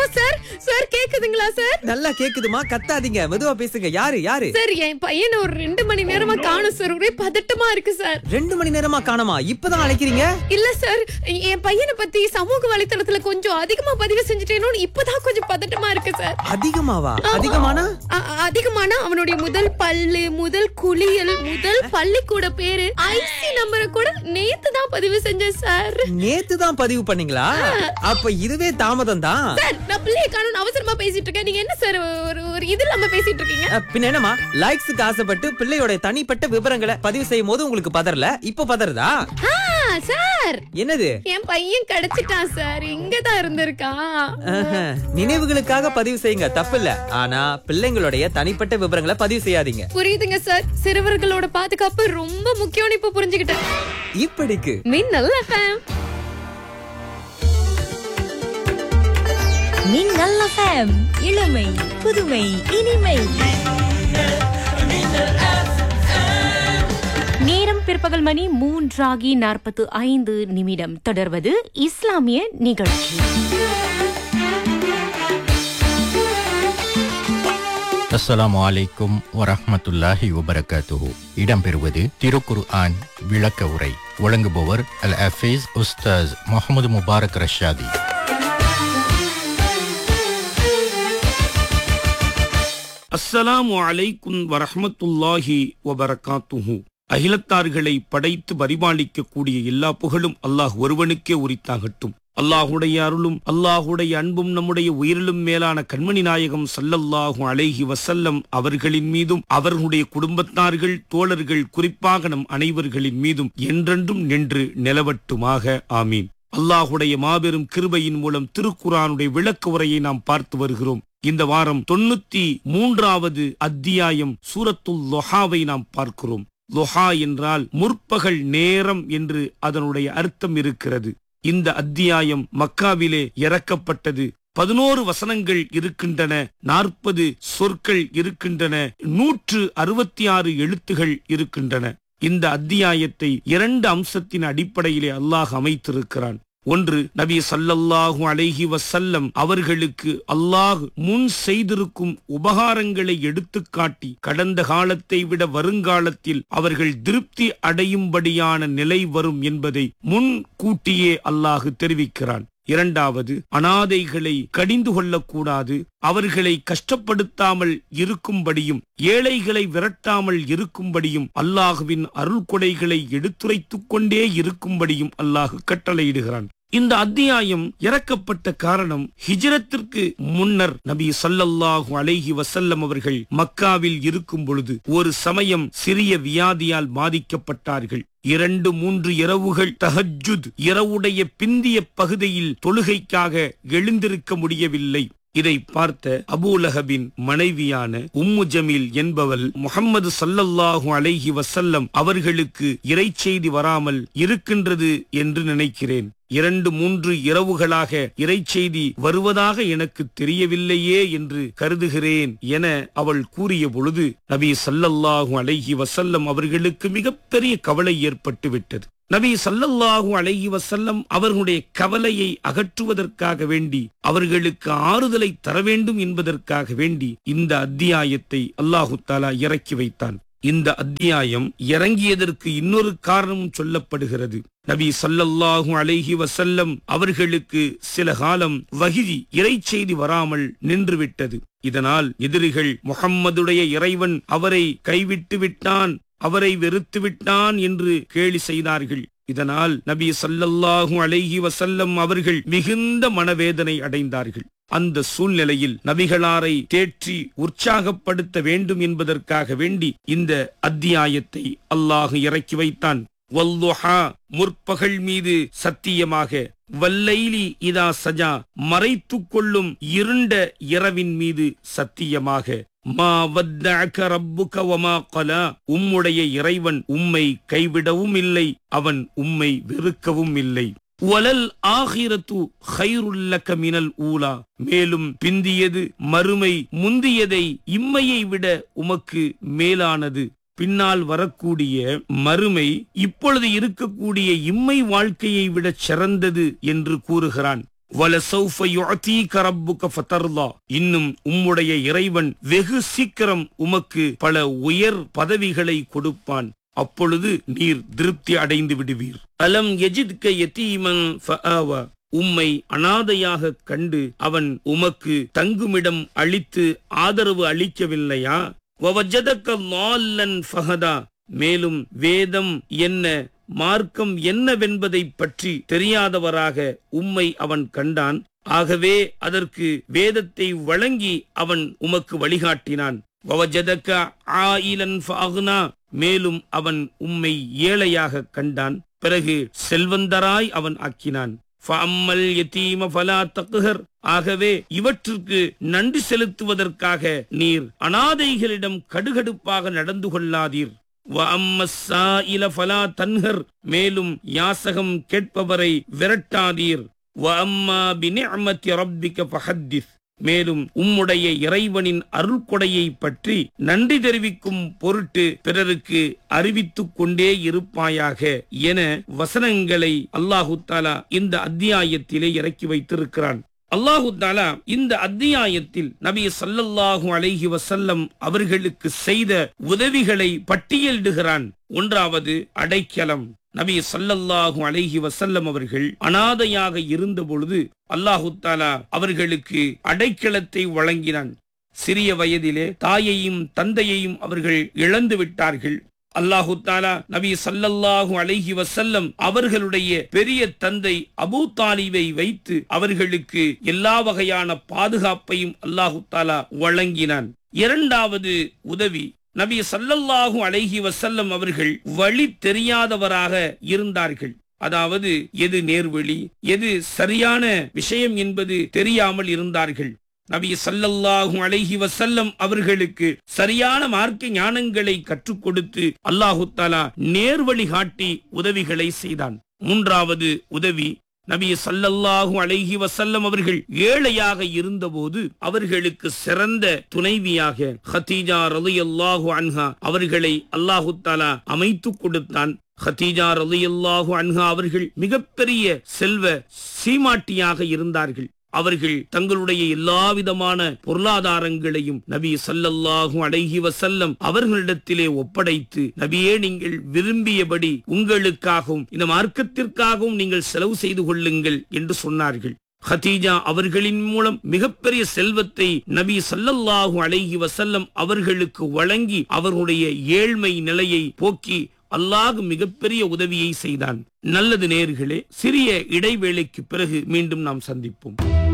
sir sir கேக்குதுங்களா sir நல்லா கேக்குதுமா கத்தாதீங்க மெதுவா பேசுங்க யாரு யாரு சார் என் பையனை ஒரு ரெண்டு மணி நேரமா காணும் சார் ஒரே பதட்டமா இருக்கு சார் ரெண்டு மணி நேரமா காணோமா இப்பதான் அழைக்கிறீங்க இல்ல சார் என் பையனை பத்தி சமூக வலைத்தளத்துல கொஞ்சம் அதிகமா பதிவு செஞ்சுட்டேனோன்னு இப்பதான் கொஞ்சம் பதட்டமா இருக்கு சார் அதிகமாவா அதிகமானா அ- அ- அதிகமான அவனுடைய முதல் பல்லு முதல் குளியல் முதல் பள்ளிக்கூட பேரு ஐசி நம்பரை கூட நேத்து தான் பதிவு செஞ்சேன் சார் நேத்து தான் பதிவு பண்ணீங்களா அப்ப இதுவே தாமதம் தான் சார் நான் பிள்ளைய காணும் அவசரமா பேசிட்டு இருக்கேன் நீங்க என்ன சார் ஒரு ஒரு இது இல்லாம பேசிட்டு இருக்கீங்க அஹ், பின்ன என்னமா லைக்ஸுக்கு ஆசைப்பட்டு பிள்ளையோட தனிப்பட்ட விவரங்களை பதிவு செய்யும் போது உங்களுக்கு பதறல இப்ப பதறதா ஆ, சார் என்னது என் பையன் கிடைச்சிட்டான் சார் இங்கதான் இருந்திருக்கான் ஆஹா, நினைவுகளுக்காக பதிவு செய்யுங்க தப்பில்ல ஆனா பிள்ளைங்களுடைய தனிப்பட்ட விவரங்களை பதிவு செய்யாதீங்க புரியுதுங்க சார் சிறுவர்களோட பாதுகாப்பு ரொம்ப முக்கியம்னு இப்ப புரிஞ்சுக்கிட்டேன் இப்படிக்கு மின்னல் எஃப்எம் மின்னல் எஃப்எம் இளமை புதுமை இனிமை நேரம் பிற்பகல் மணி மூன்றாகி நாற்பத்து ஐந்து நிமிடம் தொடர்வது இஸ்லாமிய நிகழ்ச்சி அஸ்ஸலாமு அலைக்கும் வரஹ்மத்துல்லாஹி வபரகாத்துஹு இடம்பெறுவது திருக்குர் ஆன் விளக்க உரை வழங்குபவர் அல் அஃபீஸ் உஸ்தாஸ் முகமது முபாரக் ரஷாதி அஸ்ஸலாமு அலைக்கும் வரஹ்மத்துல்லாஹி வபரகாத்துஹு அகிலத்தார்களை படைத்து பரிபாலிக்கக்கூடிய எல்லா புகழும் அல்லாஹ் ஒருவனுக்கே உரித்தாகட்டும் அல்லாஹுடைய அருளும் அல்லாஹுடைய அன்பும் நம்முடைய உயிரிலும் மேலான கண்மணி நாயகம் சல்லல்லாஹு அலைஹி வசல்லம் அவர்களின் மீதும் அவர்களுடைய குடும்பத்தார்கள் தோழர்கள் குறிப்பாக நம் அனைவர்களின் மீதும் என்றென்றும் நின்று நிலவட்டுமாக ஆமீன் அல்லாஹுடைய மாபெரும் கிருபையின் மூலம் திருக்குரானுடைய விளக்க உரையை நாம் பார்த்து வருகிறோம் இந்த வாரம் தொண்ணூத்தி மூன்றாவது அத்தியாயம் சூரத்துல் லொஹாவை நாம் பார்க்கிறோம் லொஹா என்றால் முற்பகல் நேரம் என்று அதனுடைய அர்த்தம் இருக்கிறது இந்த அத்தியாயம் மக்காவிலே இறக்கப்பட்டது பதினோரு வசனங்கள் இருக்கின்றன நாற்பது சொற்கள் இருக்கின்றன நூற்று அறுபத்தி ஆறு எழுத்துகள் இருக்கின்றன இந்த அத்தியாயத்தை இரண்டு அம்சத்தின் அடிப்படையிலே அல்லாஹ் அமைத்திருக்கிறான் ஒன்று நபி சல்லல்லாஹு அலைஹி வசல்லம் அவர்களுக்கு அல்லாஹ் முன் செய்திருக்கும் உபகாரங்களை எடுத்துக்காட்டி கடந்த காலத்தை விட வருங்காலத்தில் அவர்கள் திருப்தி அடையும்படியான நிலை வரும் என்பதை முன் கூட்டியே அல்லாஹ் தெரிவிக்கிறான் இரண்டாவது அனாதைகளை கடிந்து கொள்ளக்கூடாது அவர்களை கஷ்டப்படுத்தாமல் இருக்கும்படியும் ஏழைகளை விரட்டாமல் இருக்கும்படியும் அல்லாஹுவின் அருள் கொடைகளை எடுத்துரைத்துக் கொண்டே இருக்கும்படியும் அல்லாஹ் கட்டளையிடுகிறான் இந்த அத்தியாயம் இறக்கப்பட்ட காரணம் ஹிஜ்ரத்திற்கு முன்னர் நபி சல்லல்லாஹு அலைஹி வசல்லம் அவர்கள் மக்காவில் இருக்கும் பொழுது ஒரு சமயம் சிறிய வியாதியால் பாதிக்கப்பட்டார்கள் இரண்டு மூன்று இரவுகள் தஹஜுத் இரவுடைய பிந்திய பகுதியில் தொழுகைக்காக எழுந்திருக்க முடியவில்லை இதை பார்த்த அபூலஹபின் மனைவியான உம்மு ஜமீல் என்பவள் முகம்மது சல்லல்லாஹு அலைஹி வசல்லம் அவர்களுக்கு இறைச்செய்தி வராமல் இருக்கின்றது என்று நினைக்கிறேன் இரண்டு மூன்று இரவுகளாக இறைச்செய்தி வருவதாக எனக்கு தெரியவில்லையே என்று கருதுகிறேன் என அவள் கூறிய பொழுது நபி சல்லல்லாஹு அலைஹி வசல்லம் அவர்களுக்கு மிகப்பெரிய கவலை ஏற்பட்டு விட்டது நபி சல்லல்லாஹு அலைஹி வசல்லம் அவர்களுடைய கவலையை அகற்றுவதற்காக வேண்டி அவர்களுக்கு ஆறுதலை தர வேண்டும் என்பதற்காக வேண்டி இந்த அத்தியாயத்தை அல்லாஹு தாலா இறக்கி வைத்தான் இந்த அத்தியாயம் இறங்கியதற்கு இன்னொரு காரணமும் சொல்லப்படுகிறது நபி சல்லல்லாஹு அலைஹி வசல்லம் அவர்களுக்கு சில காலம் வகிதி இறைச்செய்தி வராமல் நின்றுவிட்டது இதனால் எதிரிகள் முகம்மதுடைய இறைவன் அவரை கைவிட்டு விட்டான் அவரை வெறுத்து விட்டான் என்று கேலி செய்தார்கள் இதனால் நபி சல்லல்லாஹு அலைஹி வசல்லம் அவர்கள் மிகுந்த மனவேதனை அடைந்தார்கள் அந்த சூழ்நிலையில் நபிகளாரை தேற்றி உற்சாகப்படுத்த வேண்டும் என்பதற்காக வேண்டி இந்த அத்தியாயத்தை அல்லாஹ் இறக்கி வைத்தான் வல்லுஹா முற்பகல் மீது சத்தியமாக வல்லைலி இதா சஜா மறைத்துக் கொள்ளும் இருண்ட இரவின் மீது சத்தியமாக மா வத்தஅக ரப்புக வமா கலா உம்முடைய இறைவன் உம்மை கைவிடவும் இல்லை அவன் உம்மை வெறுக்கவும் இல்லை வலல் ஆகிரத்து ஹைருல்லக மினல் ஊலா மேலும் பிந்தியது மறுமை முந்தியதை இம்மையை விட உமக்கு மேலானது பின்னால் வரக்கூடிய மறுமை இப்பொழுது இருக்கக்கூடிய இம்மை வாழ்க்கையை விட சிறந்தது என்று கூறுகிறான் வலசௌஃப யுஅதீக ரப்புக ஃபதர்லா இன்னும் உம்முடைய இறைவன் வெகு சீக்கிரம் உமக்கு பல உயர் பதவிகளை கொடுப்பான் அப்பொழுது நீர் திருப்தி அடைந்து விடுவீர் அலம் எஜித்க யதீமன் ஃபஆவா உம்மை அனாதையாக கண்டு அவன் உமக்கு தங்குமிடம் அளித்து ஆதரவு அளிக்கவில்லையா வவஜதக்க லால்லன் ஃபஹதா மேலும் வேதம் என்ன மார்க்கம் என்னவென்பதை பற்றி தெரியாதவராக உம்மை அவன் கண்டான் ஆகவே அதற்கு வேதத்தை வழங்கி அவன் உமக்கு வழிகாட்டினான் வவஜதக்க ஆயிலன் ஃபாகுனா மேலும் அவன் உம்மை ஏழையாக கண்டான் பிறகு செல்வந்தராய் அவன் ஆக்கினான் ஃபஅம்மல் யதீம ஃபலா தக்ஹர் ஆகவே இவற்றுக்கு நன்றி செலுத்துவதற்காக நீர் அனாதைகளிடம் கடுகடுப்பாக நடந்து கொள்ளாதீர் வஅம்மஸ்ஸாயில ஃபலா தன்ஹர் மேலும் யாசகம் கேட்பவரை விரட்டாதீர் வஅம்மா பினிஅமத்தி ரப்பிக ஃபஹத்திஸ் மேலும் உம்முடைய இறைவனின் அருள்கொடையை பற்றி நன்றி தெரிவிக்கும் பொருட்டு பிறருக்கு அறிவித்துக் கொண்டே இருப்பாயாக என வசனங்களை அல்லாஹு தாலா இந்த அத்தியாயத்திலே இறக்கி வைத்திருக்கிறான் அல்லாஹு தாலா இந்த அத்தியாயத்தில் நபி ஸல்லல்லாஹு அலைஹி வஸல்லம் அவர்களுக்கு செய்த உதவிகளை பட்டியலிடுகிறான் ஒன்றாவது அடைக்கலம் நபி ஸல்லல்லாஹு அலைஹி வஸல்லம் அவர்கள் அனாதையாக இருந்த பொழுது அல்லாஹு தாலா அவர்களுக்கு அடைக்கலத்தை வழங்கினான் சிறிய வயதிலே தாயையும் தந்தையையும் அவர்கள் இழந்து விட்டார்கள் அல்லாஹு தாலா நபி ஸல்லல்லாஹு அலைஹி வஸல்லம் அவர்களுடைய பெரிய தந்தை அபூ தாலிபை வைத்து அவர்களுக்கு எல்லா வகையான பாதுகாப்பையும் அல்லாஹு தாலா வழங்கினான் இரண்டாவது உதவி நபி ஸல்லல்லாஹு அலைஹி வஸல்லம் அவர்கள் வழி தெரியாதவராக இருந்தார்கள் அதாவது எது நேர்வழி எது சரியான விஷயம் என்பது தெரியாமல் இருந்தார்கள் நபி ஸல்லல்லாஹு அலைஹி வஸல்லம் அவர்களுக்கு சரியான மார்க்க ஞானங்களை கற்றுக் கொடுத்து அல்லாஹு தாலா நேர்வழி காட்டி உதவிகளை செய்தான் மூன்றாவது உதவி நபி ஸல்லல்லாஹு அலைஹி வஸல்லம் அவர்கள் ஏழையாக இருந்தபோது அவர்களுக்கு சிறந்த துணைவியாக ஹதீஜா ரலியல்லாஹு அன்ஹா அவர்களை அல்லாஹு தாலா அமைத்து கொடுத்தான் ஹதீஜா ரலியல்லாஹு அன்ஹா அவர்கள் மிகப்பெரிய செல்வ சீமாட்டியாக இருந்தார்கள் அவர்கள் தங்களுடைய எல்லா விதமான பொருளாதாரங்களையும் நபி ஸல்லல்லாஹு அலைஹி வஸல்லம் அவர்களிடத்திலே ஒப்படைத்து நபியே நீங்கள் விரும்பியபடி உங்களுக்காகவும் இந்த மார்க்கத்திற்காகவும் நீங்கள் செலவு செய்து கொள்ளுங்கள் என்று சொன்னார்கள் ஹதீஜா அவர்களின் மூலம் மிகப்பெரிய செல்வத்தை நபி ஸல்லல்லாஹு அலைஹி வஸல்லம் அவர்களுக்கு வழங்கி அவர்களுடைய ஏழ்மை நிலையை போக்கி அல்லாஹ் மிகப்பெரிய உதவியை செய்தான் நல்லது நேர்களே சிறிய இடைவேளைக்கு பிறகு மீண்டும் நாம் சந்திப்போம்